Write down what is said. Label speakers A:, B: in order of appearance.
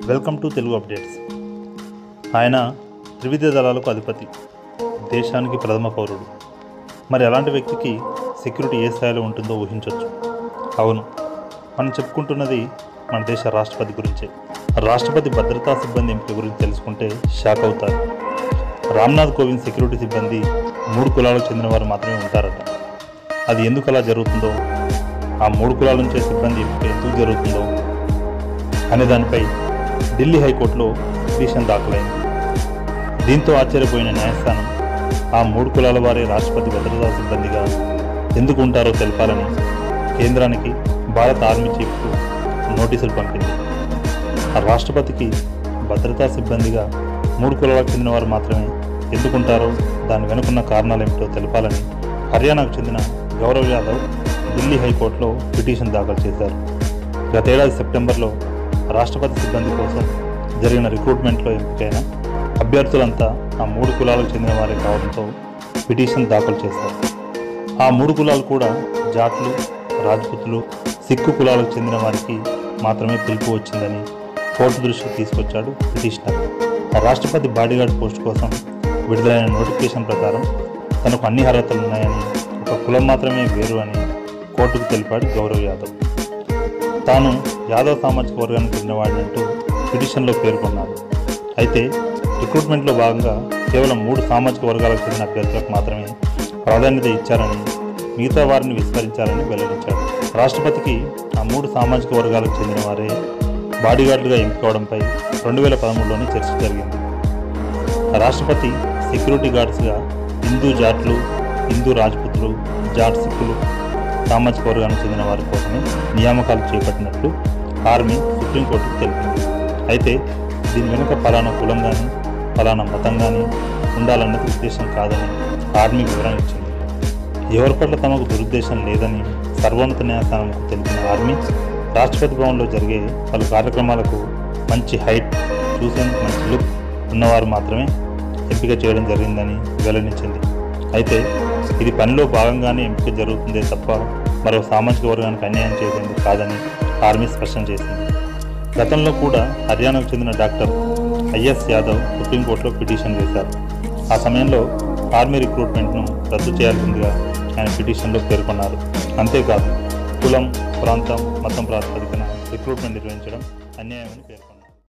A: welcome to Telugu updates ఆయన త్రివిధ దళాలకు అధిపతి దేశానికి ప్రథమ పౌరుడు మరి అలాంటి వ్యక్తికి సెక్యూరిటీ ఏ స్థాయిలో ఉంటుందో ఊహించవచ్చు అవును మనం చెప్పుకుంటున్నది మన దేశ రాష్ట్రపతి గురించే రాష్ట్రపతి భద్రతా సిబ్బంది ఎంపిక గురించి తెలుసుకుంటే షాక్ అవుతారు రామ్నాథ్ కోవింద్ సెక్యూరిటీ సిబ్బంది మూడు కులాలకు చెందిన వారు మాత్రమే ఉంటారట అది ఎందుకు అలా జరుగుతుందో ఆ మూడు కులాల నుంచే సిబ్బంది ఎంపిక ఎందుకు జరుగుతుందో అనే దానిపై ఢిల్లీ హైకోర్టులో పిటిషన్ దాఖలైంది దీంతో ఆశ్చర్యపోయిన న్యాయస్థానం ఆ మూడు కులాల వారే రాష్ట్రపతి భద్రతా సిబ్బందిగా ఎందుకు ఉంటారో తెలపాలని కేంద్రానికి భారత ఆర్మీ చీఫ్కు నోటీసులు పంపింది ఆ రాష్ట్రపతికి భద్రతా సిబ్బందిగా మూడు కులాలకు చెందిన వారు మాత్రమే ఎందుకుంటారో దాని వెనుకున్న కారణాలు ఏమిటో తెలపాలని హర్యానాకు చెందిన గౌరవ్ యాదవ్ ఢిల్లీ హైకోర్టులో పిటిషన్ దాఖలు చేశారు గతేడాది సెప్టెంబర్లో రాష్ట్రపతి సిబ్బంది కోసం జరిగిన రిక్రూట్మెంట్లో ఎంపికైన అభ్యర్థులంతా ఆ మూడు కులాలకు చెందిన వారే కావడంతో పిటిషన్ దాఖలు చేశారు ఆ మూడు కులాలు కూడా జాట్లు రాజ్పుతులు సిక్కు కులాలకు చెందిన వారికి మాత్రమే పిలుపు వచ్చిందని కోర్టు దృష్టికి తీసుకొచ్చాడు పిటిషనర్ ఆ రాష్ట్రపతి బాడీగార్డ్ పోస్ట్ కోసం విడుదలైన నోటిఫికేషన్ ప్రకారం తనకు అన్ని అర్హతలు ఉన్నాయని ఒక కులం మాత్రమే వేరు అని కోర్టుకు తెలిపాడు గౌరవ్ యాదవ్ తాను యాదవ్ సామాజిక వర్గానికి చెందినవాడినంటూ పిటిషన్లో పేర్కొన్నాడు అయితే రిక్రూట్మెంట్లో భాగంగా కేవలం మూడు సామాజిక వర్గాలకు చెందిన అభ్యర్థులకు మాత్రమే ప్రాధాన్యత ఇచ్చారని మిగతా వారిని విస్మరించారని వెల్లడించాడు రాష్ట్రపతికి ఆ మూడు సామాజిక వర్గాలకు చెందిన వారే బాడీగార్డుగా ఎంపికవడంపై రెండు వేల పదమూడులోనే చర్చ జరిగింది రాష్ట్రపతి సెక్యూరిటీ గార్డ్స్గా హిందూ జాట్లు హిందూ రాజ్పుతులు జాట్ సిక్కులు సామాజిక వర్గానికి చెందిన వారి కోసమే నియామకాలు చేపట్టినట్లు ఆర్మీ సుప్రీంకోర్టుకు తెలిపింది అయితే దీని వెనుక ఫలానా కులం కానీ ఫలానా మతం కానీ ఉండాలన్నది ఉద్దేశం కాదని ఆర్మీ వివరణ ఇచ్చింది ఎవరి పట్ల తమకు దురుద్దేశం లేదని సర్వోన్నత న్యాయస్థానంకు తెలిపిన ఆర్మీ రాష్ట్రపతి భవన్లో జరిగే పలు కార్యక్రమాలకు మంచి హైట్ చూసేందుకు మంచి లుక్ ఉన్నవారు మాత్రమే ఎంపిక చేయడం జరిగిందని వెల్లడించింది అయితే ఇది పనిలో భాగంగానే ఎంపిక జరుగుతుందే తప్ప మరో సామాజిక వర్గానికి అన్యాయం చేసేందుకు కాదని ఆర్మీ స్పష్టం చేసింది గతంలో కూడా హర్యానాకు చెందిన డాక్టర్ ఐఎస్ యాదవ్ సుప్రీంకోర్టులో పిటిషన్ వేశారు ఆ సమయంలో ఆర్మీ రిక్రూట్మెంట్ను రద్దు చేయాల్సిందిగా ఆయన పిటిషన్లో పేర్కొన్నారు అంతేకాదు కులం ప్రాంతం మతం ప్రాతిపదికన రిక్రూట్మెంట్ నిర్వహించడం అన్యాయమని పేర్కొన్నారు